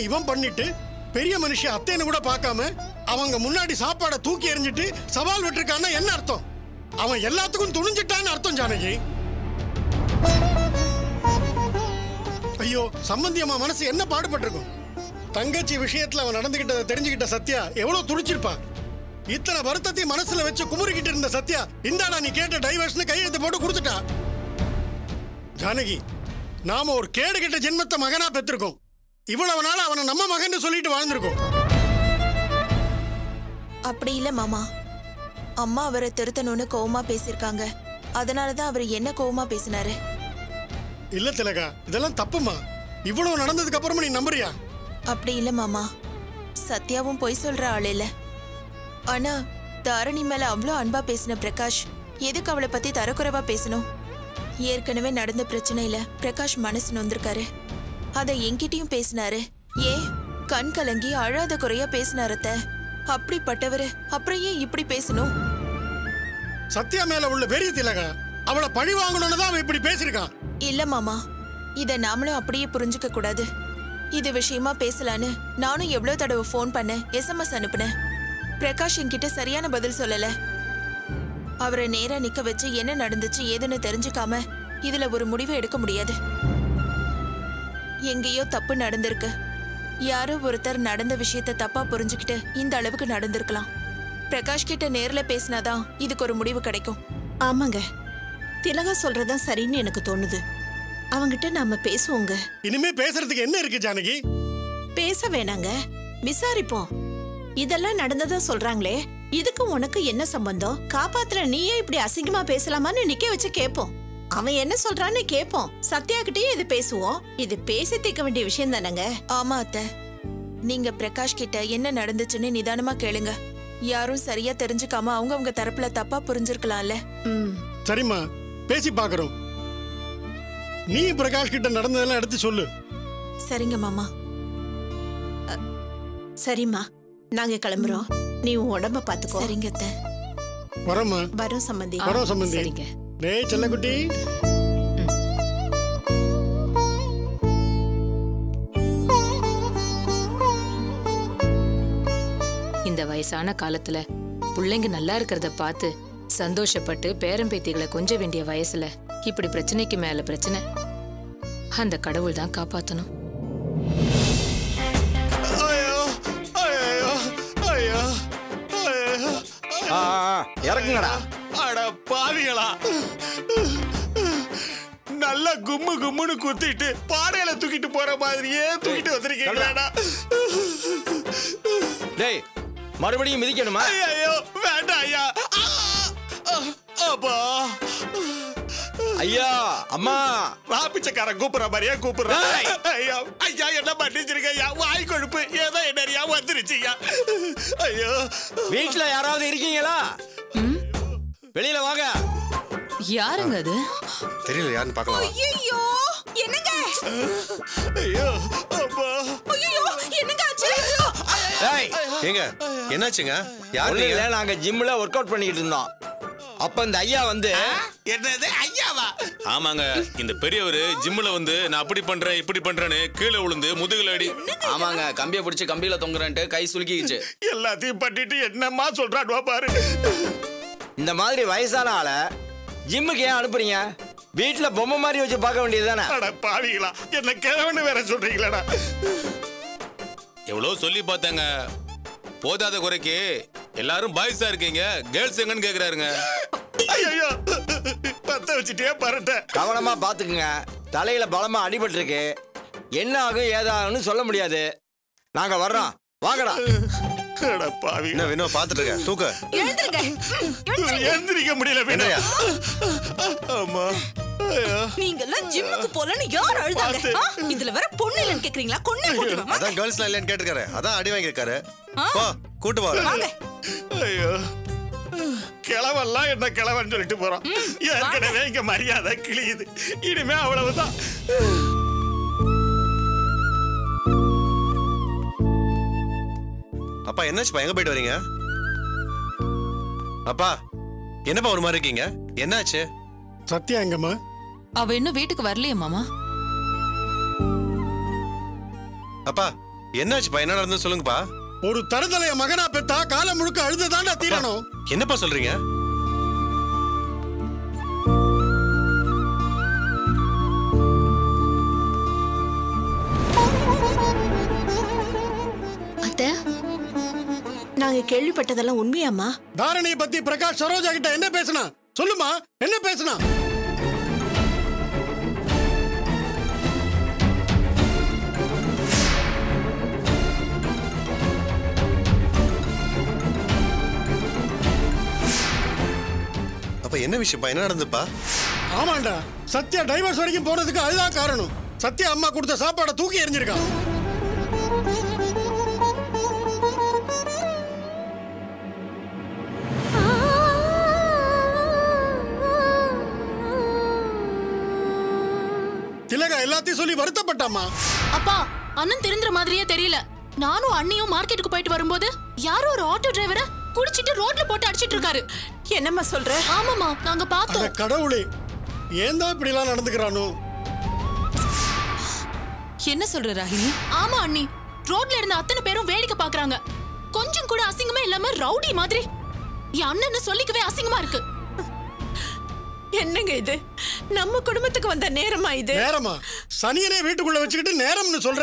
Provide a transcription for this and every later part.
இவன் பண்ணிட்டு பெரிய மனுஷன் அத்தைன்னு கூட பார்க்காம அவங்க முன்னாடி சாப்பாடை தூக்கி எறிஞ்சிட்டு சவால் விட்டுருக்கான்னா என்ன அர்த்தம் அவன் எல்லாத்துக்கும் துணிஞ்சிட்டான்னு அர்த்தம் ஜானகி ஐயோ சம்பந்தி அம்மா மனசு என்ன பாடுபட்டிருக்கும் தங்கச்சி விஷயத்துல அவன் நடந்துகிட்டதை தெரிஞ்சுக்கிட்ட சத்யா எவ்வளவு துடிச்சிருப்பான் இத்தனை வருத்தத்தையும் மனசுல வச்சு குமுறிக்கிட்டு இருந்த சத்யா இந்தாடா நீ கேட்ட டைவர்ஸ்னு கையெழுத்து போட்டு கொடுத்துட்டா ஜானகி நாம ஒரு கேடு கெட்ட ஜென்மத்தை மகனா பெற்றிருக்கோம் இவ்வளவு நாள் அவனை நம்ம மகன் சொல்லிட்டு வாழ்ந்திருக்கோம் அப்படி இல்ல மாமா அம்மா அவரை திருத்தணும்னு கோவமா பேசியிருக்காங்க அதனால தான் அவர் என்ன கோவமா பேசினாரு இல்ல திலகா இதெல்லாம் தப்புமா இவ்வளவு நடந்ததுக்கு அப்புறமா நீ நம்புறியா அப்படி இல்ல மாமா சத்யாவும் பொய் சொல்ற ஆள் இல்ல ஆனா தாரணி மேல அவ்வளோ அன்பா பேசின பிரகாஷ் எதுக்கு அவளை பத்தி தரக்குறைவா பேசணும் ஏற்கனவே நடந்த பிரச்சனையில பிரகாஷ் மனசு நொந்திருக்காரு அத என்கிட்டயும் பேசினாரு ஏன் கண் கலங்கி அழாத குறையா பேசினாரு அத்தை. அப்படிப்பட்டவரு அப்புறம் ஏன் இப்படி பேசணும் சத்யா மேல உள்ள வெறி திலகா அவளை பழி வாங்கணும்னு தான் அவன் இப்படி பேசியிருக்கான் இல்ல மாமா இத நாமளும் அப்படியே புரிஞ்சுக்க கூடாது இது விஷயமா பேசலான்னு நானும் எவ்வளவு தடவை ஃபோன் பண்ணேன் எஸ்எம்எஸ் அனுப்புனேன் பிரகாஷ் என்கிட்ட சரியான பதில் சொல்லல அவரை நேரா நிக்க வச்சு என்ன நடந்துச்சு ஏதுன்னு தெரிஞ்சுக்காம இதுல ஒரு முடிவு எடுக்க முடியாது எங்கேயோ தப்பு நடந்திருக்கு யாரோ ஒருத்தர் நடந்த விஷயத்த தப்பா புரிஞ்சுக்கிட்டு இந்த அளவுக்கு நடந்திருக்கலாம் பிரகாஷ் கிட்ட நேர்ல பேசினாதான் இதுக்கு ஒரு முடிவு கிடைக்கும் ஆமாங்க திலகா சொல்றதுதான் சரின்னு எனக்கு தோணுது அவங்கிட்ட நாம பேசுவோங்க இனிமே பேசுறதுக்கு என்ன இருக்கு ஜானகி பேச வேணாங்க விசாரிப்போம் இதெல்லாம் நடந்ததா சொல்றாங்களே இதுக்கு உனக்கு என்ன சம்பந்தம் காப்பாத்துல நீயே இப்படி அசிங்கமா பேசலாமான்னு நிக்க வச்சு கேப்போம் அவன் என்ன சொல்றான்னு கேப்போம் சத்யா கிட்டயும் இது பேசுவோம் இது பேசி தீர்க்க வேண்டிய விஷயம் தானங்க ஆமா அத்தை நீங்க பிரகாஷ் கிட்ட என்ன நடந்துச்சுன்னு நிதானமா கேளுங்க யாரும் சரியா தெரிஞ்சுக்காம அவங்க அவங்க தரப்புல தப்பா புரிஞ்சிருக்கலாம்ல ம் சரிம்மா பேசி பார்க்கறோம் நீ பிரகாஷ் கிட்ட நடந்ததெல்லாம் எடுத்து சொல்லு சரிங்க மாமா சரிம்மா நாங்க கிளம்புறோம் நீ உன் உடம்ப பாத்துக்கோ சரிங்க அத்தை வரோம்மா வரோம் சம்பந்தி வரோம் சம்பந்தி சரிங்க டேய் செல்லக்குட்டி இந்த வயசான காலத்துல புள்ளைங்க நல்லா இருக்கிறத பார்த்து சந்தோஷப்பட்டு பேரம்பேத்திகளை கொஞ்ச வேண்டிய வயசுல இப்படி பிரச்சனைக்கு மேல பிரச்சனை அந்த கடவுள் தான் காப்பாத்தணும் ஐயோ ஐயோ ஐயோ ஐயோ ஆ, ஆ, இறக்குங்கடா அட பாவிகளா நல்லா கும்மு கும்முன்னு குத்திட்டு பாடையில தூக்கிட்டு போற மாதிரியே தூக்கிட்டு வந்திருக்கீங்களாடா டேய் மறுபடியும் மிதிக்கணுமா ஐயோ வேண்டாம் ஐயா ஆ, ஆ, அப்பா ஐயா அம்மா ராபிச்சக்காரன் கூப்பிடுற மாதிரியே கூப்பிடுறேன் டேய். ஐயா ஐயா என்ன பண்ணிச்சிருக்க ஐயா வாய் கொழுப்பு ஏதோ என்னறியா வந்துருச்சு ஐயா ஐயோ வீட்ல யாராவது இருக்கீங்களா வெளியில வாங்க யாருங்க அது தெரியல யாருன்னு பார்க்கலாம் ஐயோ என்னங்க ஐயோ அப்பா ஐயோ என்னங்க ஆச்சு டேய் ஏங்க என்னாச்சுங்க யார் ஒண்ணும் நீங்க இல்ல நாங்க ஜிம்ல ஒர்க் அவுட் பண்ணிட்டு இருந்தோம் அப்ப இந்த ஐயா வந்து என்னது ஐயாவா ஆமாங்க இந்த பெரியவர் ஜிம்ல வந்து நான் அப்படி பண்றேன் இப்படி பண்றேன்னு கீழே விழுந்து முதுகுல அடி ஆமாங்க கம்பியை பிடிச்சி கம்பியில தொங்குறேன்ட்டு கை சுலுக்கிக்கிச்சு எல்லாத்தையும் பண்ணிட்டு என்னம்மா சொல்றாடுவா பாரு இந்த மாதிரி வயசான ஆளை ஜிம்முக்கு ஏன் அனுப்புறீங்க வீட்ல பொம்மை மாதிரி வச்சு பார்க்க வேண்டியது தானே அட பாவிகளா என்ன கிழவனு வேற சொல்றீங்களாடா எவ்வளவு சொல்லி பார்த்தாங்க போதாத குறைக்கு எல்லாரும் பாய்ஸா இருக்கீங்க கேர்ள்ஸ் எங்கன்னு கேக்குறாருங்க ஐயோ பத்த வச்சுட்டே பரட்ட கவனமா பாத்துக்குங்க தலையில பலமா அடிபட்டு இருக்கு என்ன ஆகும் ஏதாகும்னு சொல்ல முடியாது நாங்க வர்றோம் வாங்கடா அட பாவி என்ன வேணும் பார்த்துட்டு இருக்க தூக்க எழுந்துருங்க எந்திரிக்க முடியல என்னய்யா? வேண்டாம் ஆமா ஐயோ. நீங்க எல்லாம் ஜிம்முக்கு போலன்னு யார் அழுதாங்க பார்த்து. ஆ? இதுல வர பொண்ணு இல்லைன்னு கேக்குறீங்களா கொன்னே போட்டுருவேன் அதான் கேர்ள்ஸ்லாம் இல்லையான்னு கேட்டிருக்காரு அதான் அடி வாங்கியிருக்காரு போ கூட்டு போற வாங்க ஐயோ கிழவெல்லாம் என்ன கிழவன் சொல்லிட்டு போறான் ஏற்கனவே இங்க மரியாதை கிழியுது இனிமே அவ்வளவுதான் அப்பா என்னாச்சுப்பா எங்க போயிட்டு வரீங்க அப்பா என்னப்பா ஒரு மாதிரி இருக்கீங்க என்னாச்சு சத்யா எங்கம்மா அவ இன்னும் வீட்டுக்கு வரலையே மாமா அப்பா என்னாச்சுப்பா என்ன நடந்து சொல்லுங்கப்பா ஒரு தருதலைய மகனா பெத்தா காலம் முழுக்க அழுதுதான்டா தீரணும் என்னப்பா சொல்றீங்க அத்தை நாங்க கேள்விப்பட்டதெல்லாம் உண்மையாம்மா தாரணியை பத்தி பிரகாஷ் சரோஜா கிட்ட என்ன பேசினா சொல்லுமா என்ன பேசினா அப்ப என்ன விஷயம்ப்பா என்ன நடந்துப்பா ஆமாண்டா சத்யா டைவர்ஸ் வரைக்கும் போனதுக்கு அதுதான் காரணம் சத்யா அம்மா கொடுத்த சாப்பாடை தூக்கி எறிஞ்சிருக்கான் திலகா எல்லாத்தையும் சொல்லி வருத்தப்பட்டாமா அப்பா அண்ணன் திருந்துற மாதிரியே தெரியல நானும் அண்ணியும் மார்க்கெட்டுக்கு போயிட்டு வரும்போது யாரோ ஒரு ஆட்டோ டிரைவரை குடிச்சிட்டு ரோட்ல போட்டு அடிச்சிட்டு இருக்காரு என்னம்மா சொல்ற ஆமாமா நாங்க அட பார்த்தோம் கடவுளே ஏன் தான் இப்படி எல்லாம் நடந்துக்கிறானோ என்ன சொல்ற ராகினி ஆமா அண்ணி ரோட்ல இருந்த அத்தனை பேரும் வேடிக்கை பாக்குறாங்க கொஞ்சம் கூட அசிங்கமே இல்லாம ரவுடி மாதிரி என் அண்ணன்னு சொல்லிக்கவே அசிங்கமா இருக்கு என்னங்க இது நம்ம குடும்பத்துக்கு வந்த நேரமா இது நேரமா சனியனே வீட்டுக்குள்ள வச்சுக்கிட்டு நேரம்னு சொல்ற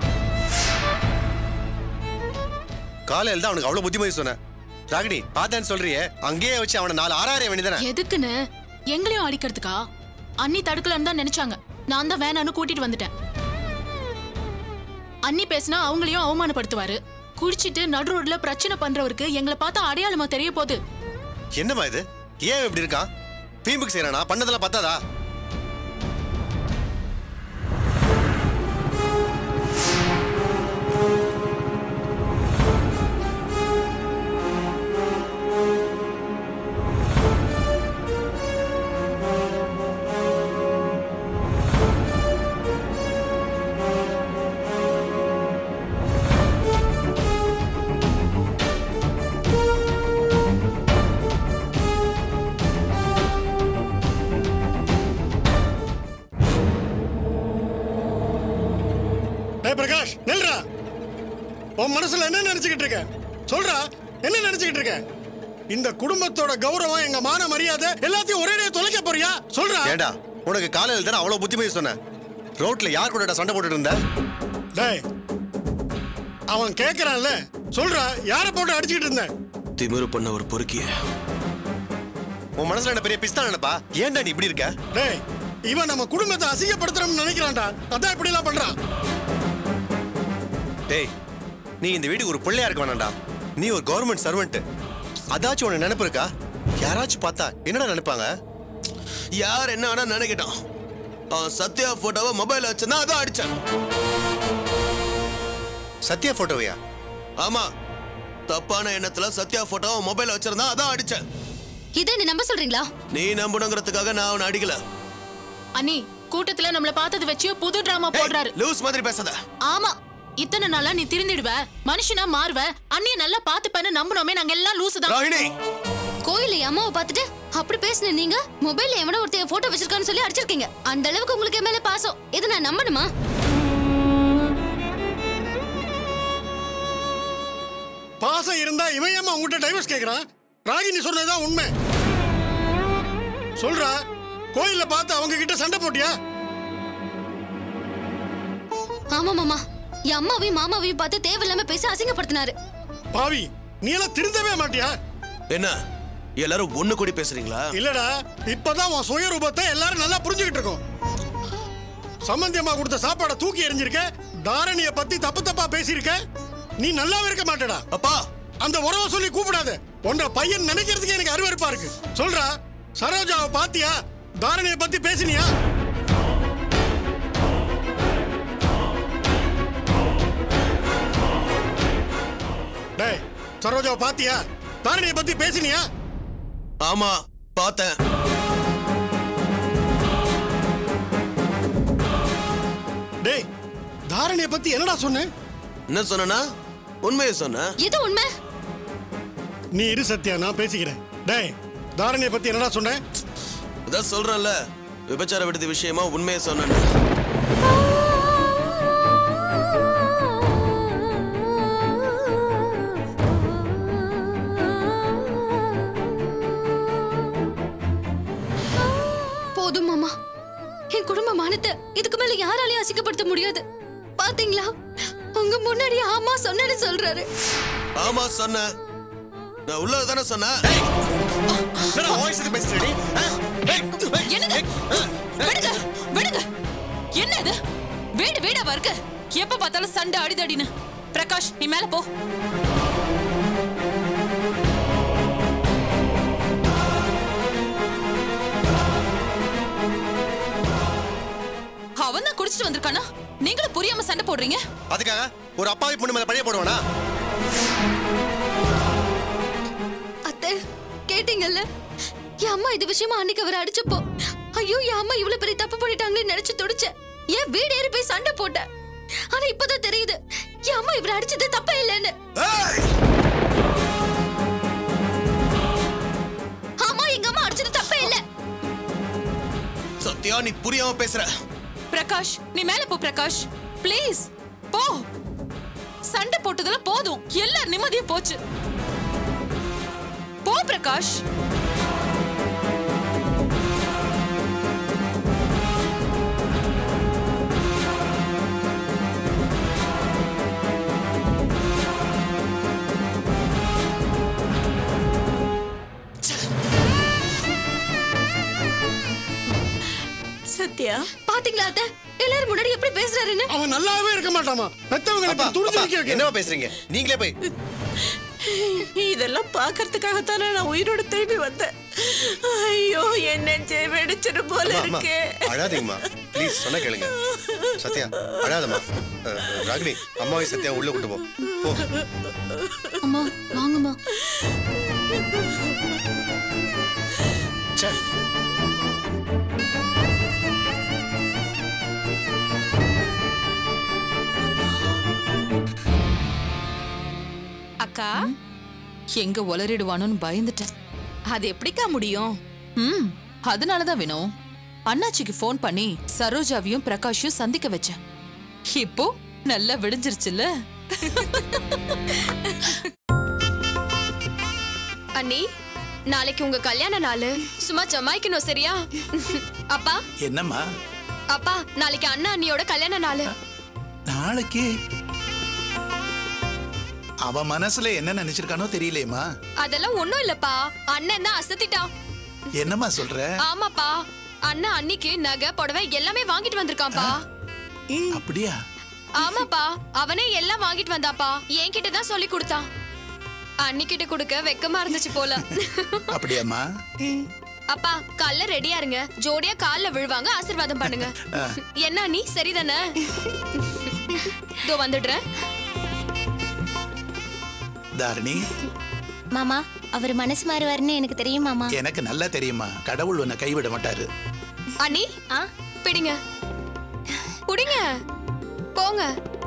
காலையில தான் அவனுக்கு அவ்வளவு புத்திமதி சொன்னேன் ராகினி பார்த்தேன்னு சொல்றியே அங்கேயே வச்சு அவனை நாலு ஆறாயிரம் வேண்டியதானே எதுக்குன்னு எங்களையும் அடிக்கிறதுக்கா அண்ணி தடுக்கலன்னு தான் நினைச்சாங்க நான் தான் வேணான்னு கூட்டிட்டு வந்துட்டேன் அண்ணி பேசினா அவங்களையும் அவமானப்படுத்துவாரு குடிச்சிட்டு நடு ரோட்ல பிரச்சனை பண்றவருக்கு எங்களை பார்த்தா அடையாளமா தெரிய போகுது என்னம்மா இது ஏன் இப்படி இருக்கான் பீம்புக்கு செய்யறானா பண்ணதெல்லாம் பத்தாதா டேய் பிரகாஷ் நில்றா உன் மனசுல என்ன நினைச்சுக்கிட்டு இருக்க சொல்றா என்ன நினைச்சுக்கிட்டு இருக்க இந்த குடும்பத்தோட கௌரவம் எங்க மான மரியாதை எல்லாத்தையும் ஒரே தொலைக்க போறியா சொல்றா ஏண்டா உனக்கு காலையில தானே அவ்வளவு புத்திமதி சொன்னேன் ரோட்ல யார் கூட சண்டை போட்டுட்டு இருந்த டேய் அவன் கேக்குறான்ல சொல்றா யார போட்டு அடிச்சுக்கிட்டு இருந்த திமிரு பண்ண ஒரு பொறுக்கிய உன் மனசுல என்ன பெரிய பிஸ்தா நினைப்பா ஏன்டா நீ இப்படி இருக்க டேய் இவன் நம்ம குடும்பத்தை அசிங்கப்படுத்துறோம்னு நினைக்கிறான்டா அதான் இப்படி எல்லாம் பண்றான் டேய் நீ இந்த வீட்டுக்கு ஒரு பிள்ளையா இருக்க வேணாம்டா நீ ஒரு கவர்மெண்ட் சர்வெண்ட் அதாச்சும் உனக்கு நினைப்பு இருக்கா யாராச்சும் பார்த்தா என்னடா நினைப்பாங்க யார் என்ன ஆனா நினைக்கட்டும் அவன் சத்யா போட்டோவை மொபைல் வச்சிருந்தா அதான் அடிச்சேன் சத்யா போட்டோவையா ஆமா தப்பான எண்ணத்துல சத்யா போட்டோவை மொபைல் வச்சிருந்தா அதான் அடிச்சேன் இதை நீ நம்ப சொல்றீங்களா நீ நம்பணுங்கிறதுக்காக நான் அவனை அடிக்கல அண்ணி கூட்டத்துல நம்மள பார்த்தது வச்சு புது டிராமா போடுறாரு லூஸ் மாதிரி பேசாத ஆமா இத்தனை நாளா நீ திருந்திடுவ மனுஷனா மாறுவ அண்ணிய நல்லா பாத்துப்பேன்னு நம்பணுமே நாங்க எல்லாம் லூசு தான் ராகினி கோயில அம்மாவை பார்த்துட்டு அப்படி பேசுன நீங்க மொபைல்ல எவனோ ஒருத்தைய போட்டோ வச்சிருக்கான்னு சொல்லி அடிச்சிருக்கீங்க அந்த அளவுக்கு உங்களுக்கு என் மேல பாசம் இதை நான் நம்பணுமா பாசம் இருந்தா இவன் ஏமா உங்ககிட்ட டைவர்ஸ் கேக்குறான் ராகினி சொன்னதுதான் உண்மை சொல்றா கோயில்ல பார்த்து அவங்க கிட்ட சண்டை போட்டியா ஆமா மாமா என் அம்மாவையும் மாமாவையும் பார்த்து தேவையில்லாம பேசி அசிங்கப்படுத்தினாரு பாவி நீ எல்லாம் திருந்தவே மாட்டியா என்ன எல்லாரும் ஒண்ணு கூடி பேசுறீங்களா இல்லடா இப்பதான் உன் சுயரூபத்தை எல்லாரும் நல்லா புரிஞ்சுக்கிட்டு இருக்கோம் சம்பந்தியம்மா கொடுத்த சாப்பாடை தூக்கி எறிஞ்சிருக்க தாரணிய பத்தி தப்பு தப்பா பேசியிருக்க நீ நல்லாவே இருக்க மாட்டடா அப்பா அந்த உறவை சொல்லி கூப்பிடாத உன்ற பையன் நினைக்கிறதுக்கு எனக்கு அருவருப்பா இருக்கு சொல்றா சரோஜாவை பாத்தியா தாரணிய பத்தி பேசினியா டேய் சரோஜாவை பாத்தியா தாரணிய பத்தி பேசினியா ஆமா பார்த்தேன் டேய் தாரணிய பத்தி என்னடா சொன்ன என்ன சொன்னா உண்மையை சொன்ன இது உண்மை நீ இரு சத்யா நான் பேசிக்கிறேன் டேய் தாரணிய பத்தி என்னடா சொன்ன இதான் சொல்றேன்ல விபச்சார விடுதி விஷயமா உண்மையை சொன்னேன்னு போதும் மாமா என் குடும்ப மானத்தை இதுக்கு மேல யாராலையும் அசிங்கப்படுத்த முடியாது பாத்தீங்களா உங்க முன்னாடி ஆமா சொன்னேன்னு சொல்றாரு ஆமா சொன்ன நான் உள்ளத தானே சொன்னேன் என்னது விடுங்க விடுங்க என்ன இது வீடு வீடாவா இருக்கு எப்ப பார்த்தாலும் சண்டை அடிதடின்னு பிரகாஷ் நீ மேல போ அவன் தான் குடிச்சிட்டு வந்திருக்கானா நீங்களும் புரியாம சண்டை போடுறீங்க அதுக்காக ஒரு அப்பாவி பொண்ணு மேல பழைய போடுவானா அத்தை கேட்டீங்கல்ல என் அம்மா இது விஷயமா அன்னைக்கு அவர் அடிச்சப்போ ஐயோ என் அம்மா இவ்வளவு பெரிய தப்பு பண்ணிட்டாங்கன்னு நினைச்சு துடிச்சேன் ஏன் வீடு ஏறி போய் சண்டை போட்டேன் ஆனா இப்பதான் தெரியுது என் அம்மா இவரை அடிச்சது தப்பே இல்லைன்னு ஆமா எங்க அம்மா அடிச்சது தப்பே இல்ல சத்யா நீ புரியாம பேசுற பிரகாஷ் நீ மேல போ பிரகாஷ் ப்ளீஸ் போ சண்டை போட்டதெல்லாம் போதும் எல்லார் நிம்மதியும் போச்சு போ பிரகாஷ் சத்யா பாத்தீங்களா அத்தை எல்லாரும் முன்னாடி எப்படி பேசுறாருன்னு அவன் நல்லாவே இருக்க மாட்டாமா பெத்தவங்களை இப்படி துடிச்சு நிக்க வைக்க என்னவா பேசுறீங்க நீங்களே போய் இதெல்லாம் பார்க்கறதுக்காகத்தானே நான் உயிரோட திரும்பி வந்தேன் ஐயோ என் நெஞ்சே வெடிச்சிடு போல அம்மா, அம்மா, இருக்கே அழாதீங்கம்மா ப்ளீஸ் சொன்ன கேளுங்க சத்யா அழாதம்மா அஹ், ராகினி அம்மாவை சத்யா உள்ள கூட்டு போ போ அம்மா வாங்கம்மா ச்சே. அக்கா எங்க உளறிடுவானோன்னு பயந்துட்டேன் அது எப்படிக்கா முடியும் ம் அதனாலதான் வேணும் அண்ணாச்சிக்கு ஃபோன் பண்ணி சரோஜாவையும் பிரகாஷையும் சந்திக்க வச்சேன் இப்போ நல்லா விடிஞ்சிருச்சுல்ல அண்ணி நாளைக்கு உங்க கல்யாண நாள் சும்மா ஜமாய்க்கணும் சரியா அப்பா என்னம்மா அப்பா நாளைக்கு அண்ணா அண்ணியோட கல்யாண நாள் நாளைக்கு அவ மனசுல என்ன நினைச்சிருக்கானோ தெரியலையேம்மா அதெல்லாம் ஒண்ணும் இல்லப்பா அண்ணன் தான் அசத்திட்டான் என்னம்மா சொல்ற ஆமாப்பா அண்ணா அன்னிக்கு நகை புடவை எல்லாமே வாங்கிட்டு வந்திருக்கான்ப்பா அப்படியா ஆமாப்பா அவனே எல்லாம் வாங்கிட்டு வந்தாப்பா என்கிட்ட தான் சொல்லி கொடுத்தான் அன்னிக்கிட்ட கொடுக்க வெக்கமா இருந்துச்சு போல அப்படியாம்மா அப்பா காலைல ரெடியா இருங்க ஜோடியா கால்ல விழுவாங்க ஆசீர்வாதம் பண்ணுங்க ஆ. என்ன நீ சரிதானே இதோ வந்துடுறேன் தாரணி மாமா அவர் மனசு மாறுவாருன்னு எனக்கு தெரியும் மாமா எனக்கு நல்லா தெரியுமா கடவுள் உன்னை கைவிட மாட்டாரு அண்ணி ஆ பிடிங்க புடிங்க போங்க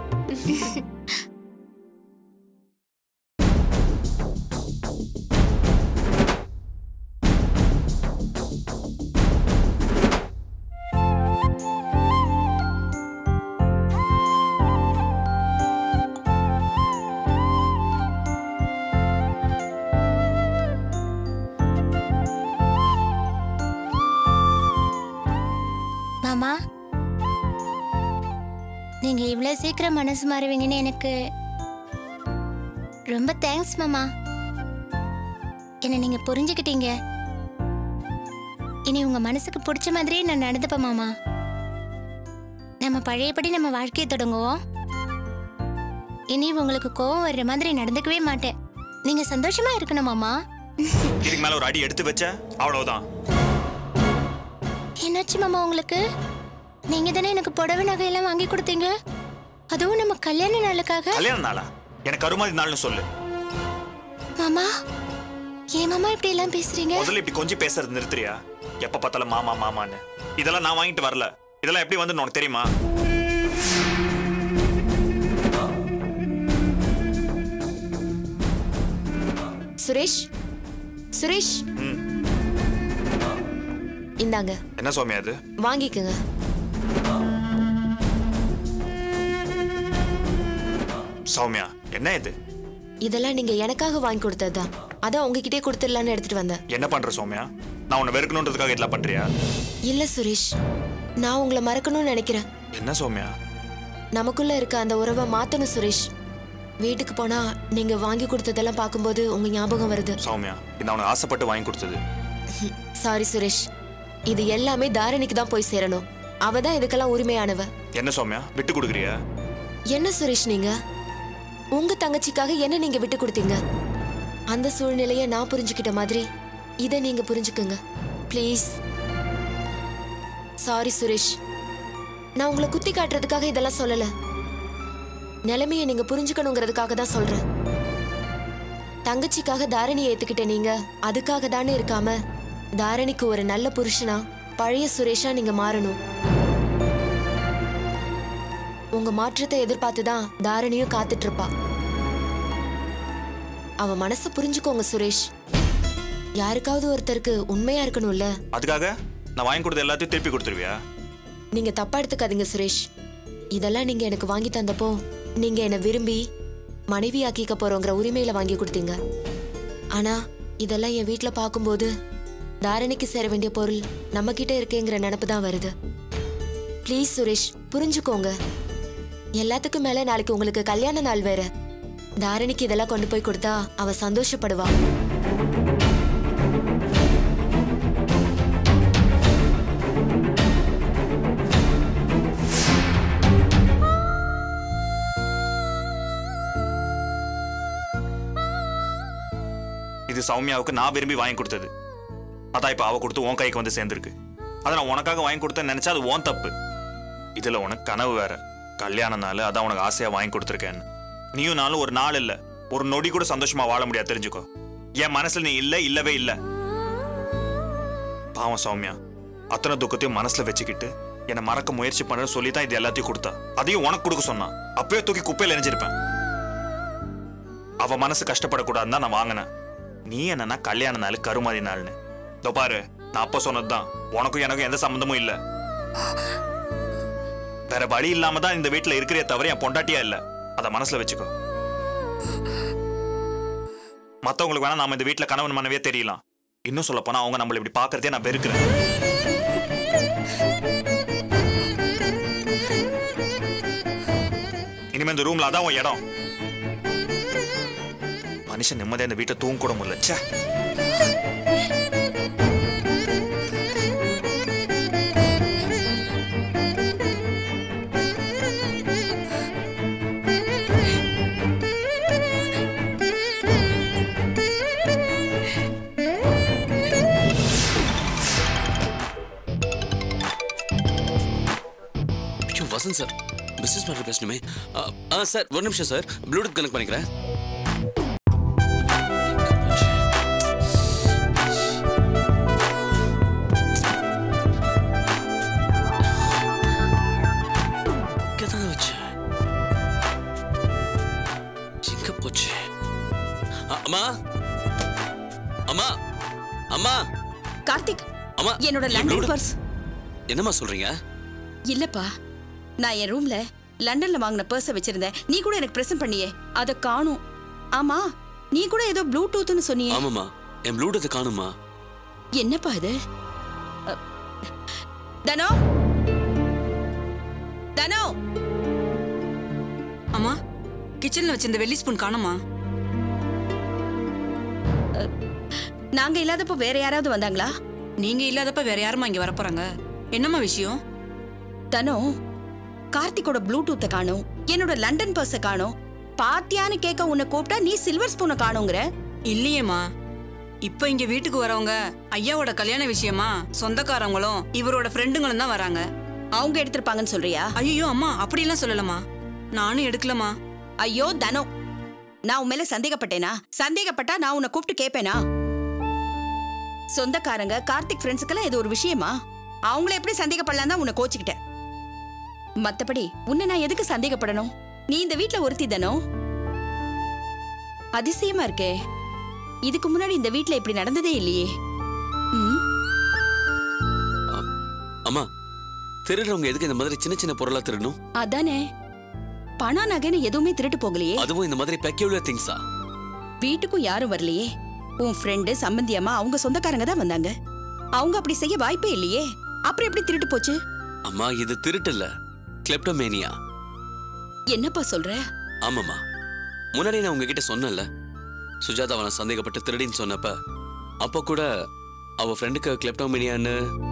மாமா நீங்க இவ்வளவு சீக்கிரம் மனசு மாறுவீங்கன்னு எனக்கு ரொம்ப தேங்க்ஸ் மாமா என்ன நீங்க புரிஞ்சுக்கிட்டீங்க இனி உங்க மனசுக்கு பிடிச்ச மாதிரியே நான் நடந்துப்பேன் மாமா நம்ம பழையபடி நம்ம வாழ்க்கையை தொடங்குவோம் இனி உங்களுக்கு கோவம் வர்ற மாதிரி நடந்துக்கவே மாட்டேன் நீங்க சந்தோஷமா இருக்கணும் மாமா இதுக்கு மேல ஒரு அடி எடுத்து வச்ச அவ்வளவுதான் என்னாச்சு மாமா உங்களுக்கு நீங்க தானே எனக்கு புடவை நகையெல்லாம் வாங்கி கொடுத்தீங்க அதுவும் நம்ம கல்யாண நாளுக்காக கல்யாண நாளா எனக்கு கருமாதி நாள்னு சொல்லு மாமா ஏன் மாமா இப்படி எல்லாம் பேசுறீங்க முதல்ல இப்படி கொஞ்சம் பேசுறது நிறுத்துறியா எப்ப பார்த்தாலும் மாமா மாமான்னு இதெல்லாம் நான் வாங்கிட்டு வரல இதெல்லாம் எப்படி வந்து உனக்கு தெரியுமா சுரேஷ் சுரேஷ் ம். இந்தாங்க என்ன சுவாமி அது வாங்கிக்கங்க சௌமியா என்ன இது இதெல்லாம் நீங்க எனக்காக வாங்கி கொடுத்ததுதான் அதான் உங்ககிட்டயே கொடுத்துடலான்னு எடுத்துட்டு வந்தேன் என்ன பண்ற சௌமியா நான் உன்னை வெறுக்கணுன்றதுக்காக இதெல்லாம் பண்றியா இல்ல சுரேஷ் நான் உங்களை மறக்கணும்னு நினைக்கிறேன் என்ன சௌமியா நமக்குள்ள இருக்க அந்த உறவை மாத்தணும் சுரேஷ் வீட்டுக்கு போனா நீங்க வாங்கி கொடுத்ததெல்லாம் பார்க்கும்போது உங்க ஞாபகம் வருது சௌமியா இது அவனுக்கு ஆசைப்பட்டு வாங்கி கொடுத்தது சாரி சுரேஷ் இது எல்லாமே தாரணிக்கு தான் போய் சேரணும் அவ தான் இதுக்கெல்லாம் உரிமையானவ என்ன சௌமியா விட்டு கொடுக்குறியா என்ன சுரேஷ் நீங்க உங்க தங்கச்சிக்காக என்ன நீங்க விட்டு கொடுத்தீங்க அந்த சூழ்நிலையை நான் புரிஞ்சுக்கிட்ட மாதிரி இதை நீங்க புரிஞ்சுக்குங்க ப்ளீஸ் சாரி சுரேஷ் நான் உங்களை குத்தி காட்டுறதுக்காக இதெல்லாம் சொல்லல நிலைமையை நீங்க புரிஞ்சுக்கணுங்கிறதுக்காக தான் சொல்றேன் தங்கச்சிக்காக தாரணியை ஏத்துக்கிட்ட நீங்க அதுக்காக தானே இருக்காம தாரணிக்கு ஒரு நல்ல புருஷனா பழைய சுரேஷா நீங்க மாறணும் உங்க மாற்றத்தை எதிர்பார்த்து தான் தாரணியும் காத்துட்டு இருப்பா அவ மனசை புரிஞ்சுக்கோங்க சுரேஷ் யாருக்காவது ஒருத்தருக்கு உண்மையா இருக்கணும்ல அதுக்காக நான் வாங்கி கொடுத்த எல்லாத்தையும் திருப்பி கொடுத்துருவியா நீங்க தப்பா எடுத்துக்காதீங்க சுரேஷ் இதெல்லாம் நீங்க எனக்கு வாங்கி தந்தப்போ நீங்க என்னை விரும்பி மனைவி ஆக்கிக்க போறோங்கிற உரிமையில வாங்கி கொடுத்தீங்க ஆனா இதெல்லாம் என் வீட்ல பார்க்கும்போது தாரணிக்கு சேர வேண்டிய பொருள் நம்ம கிட்ட இருக்கேங்கிற நினப்பு தான் வருது ப்ளீஸ் சுரேஷ் புரிஞ்சுக்கோங்க எல்லாத்துக்கும் மேல நாளைக்கு உங்களுக்கு கல்யாண நாள் வேற தாரணிக்கு இதெல்லாம் கொண்டு போய் கொடுத்தா அவ சந்தோஷப்படுவா இது சௌமியாவுக்கு நான் விரும்பி வாங்கி கொடுத்தது அதான் இப்ப அவ கொடுத்து உன் கைக்கு வந்து சேர்ந்துருக்கு அதை நான் உனக்காக வாங்கி கொடுத்தேன்னு நினைச்சா அது உன் தப்பு இதுல உனக்கு கனவு வேற கல்யாண நாள் அதான் உனக்கு ஆசையா வாங்கி கொடுத்துருக்கேன்னு நீயும் நாளும் ஒரு நாள் இல்ல ஒரு நொடி கூட சந்தோஷமா வாழ முடியாது தெரிஞ்சுக்கோ என் மனசுல நீ இல்ல இல்லவே இல்ல பாவம் சௌமியா அத்தனை துக்கத்தையும் மனசுல வச்சுக்கிட்டு என்னை மறக்க முயற்சி பண்ணு சொல்லி தான் இது எல்லாத்தையும் கொடுத்தா அதையும் உனக்கு கொடுக்க சொன்னான் அப்பவே தூக்கி குப்பையில எரிஞ்சிருப்பேன் அவ மனசு கஷ்டப்படக்கூடாதுன்னு தான் நான் வாங்கினேன் நீ என்னன்னா கல்யாண நாள் கருமாதி நாள்னு இதோ பாரு நான் அப்ப சொன்னதுதான் உனக்கும் எனக்கும் எந்த சம்மந்தமும் இல்ல வேற வழி இல்லாம தான் இந்த வீட்டுல இருக்கிறே தவிர என் பொண்டாட்டியா இல்ல அத மனசுல வச்சுக்கோ மத்தவங்களுக்கு வேணா நாம இந்த வீட்டுல கணவன் மனைவியே தெரியலாம் இன்னும் சொல்ல போனா அவங்க நம்மள இப்படி பாக்குறதே நான் வெறுக்கிறேன் இனிமே இந்த ரூம்ல அதான் உன் இடம் மனுஷன் நிம்மதியா இந்த வீட்டை தூங்க கூட முடியல ச்சே ஐயோ வசந்த் சார் பிசினஸ் மேட்டர் பேசணுமே ஆ, ஆ சார் ஒரு நிமிஷம் சார் ப்ளூடூத் கனெக்ட் பண்ணிக்கிறேன் இங்கதானே வச்சேன். எங்க போச்சு ஆ, அம்மா அம்மா அம்மா கார்த்திக் அம்மா என்னோட என் லண்டன் Bluetooth- பர்ஸ் என்னம்மா சொல்றீங்க இல்லப்பா நான் என் ரூம்ல லண்டன்ல வாங்கின பர்ஸை வச்சிருந்தேன் நீ கூட எனக்கு பிரசன்ட் பண்ணியே அத காணும் ஆமா நீ கூட ஏதோ ப்ளூடூத்னு சொன்னியே ஆமாம்மா என் ப்ளூடூத் காணுமா என்னப்பா இது அ, தனோ தனோ அம்மா கிச்சன்ல வச்சிருந்த வெள்ளி ஸ்பூன் காணுமா நாங்க இல்லாதப்போ வேற யாராவது வந்தாங்களா நீங்க இல்லாதப்ப வேற யாருமா இங்க வரப்போறாங்க என்னம்மா விஷயம் தனோ கார்த்திக்கோட ப்ளூடூத்தை காணும் என்னோட லண்டன் பர்ஸை காணும் பாத்தியான்னு கேட்க உன்னை கூப்பிட்டா நீ சில்வர் ஸ்பூனை காணுங்கிற இல்லையேம்மா இப்ப இங்க வீட்டுக்கு வரவங்க ஐயாவோட கல்யாண விஷயமா சொந்தக்காரங்களும் இவரோட ஃப்ரெண்டுங்களும் தான் வராங்க அவங்க எடுத்திருப்பாங்கன்னு சொல்றியா ஐயோ அம்மா அப்படிலாம் சொல்லலம்மா நானும் எடுக்கலமா ஐயோ தனோ நான் உன் மேல சந்தேகப்பட்டேனா சந்தேகப்பட்டா நான் உன்னை கூப்பிட்டு கேட்பேனா சொந்தக்காரங்க கார்த்திக் ஃப்ரெண்ட்ஸுக்கெல்லாம் இது ஒரு விஷயமா அவங்கள எப்படி சந்தேகப்படலாம் தான் உன்னை கோச்சுக்கிட்டேன் மத்தபடி உன்னை நான் எதுக்கு சந்தேகப்படணும் நீ இந்த வீட்ல ஒருத்தி தானோ அதிசயமா இருக்கே இதுக்கு முன்னாடி இந்த வீட்ல இப்படி நடந்ததே இல்லையே ம் அம்மா திருடுறவங்க எதுக்கு இந்த மாதிரி சின்ன சின்ன பொருளா திருடணும் அதானே பணம் நகைன்னு எதுவுமே திருட்டு போகலையே அதுவும் இந்த மாதிரி பெக்யூலர் திங்ஸா வீட்டுக்கும் யாரும் வரலையே உன் ஃப்ரெண்டு சம்பந்தி அம்மா அவங்க சொந்தக்காரங்க தான் வந்தாங்க அவங்க அப்படி செய்ய வாய்ப்பே இல்லையே அப்புறம் எப்படி திருட்டு போச்சு அம்மா இது திருட்டு இல்ல கிளெப்டோமேனியா என்னப்பா சொல்ற ஆமாம்மா முன்னாடி நான் உங்ககிட்ட சொன்னேன்ல சுஜாதா அவனை சந்தேகப்பட்டு திருடின்னு சொன்னப்ப அப்போ கூட அவ ஃப்ரெண்டுக்கு கிளெப்டோமேனியான்னு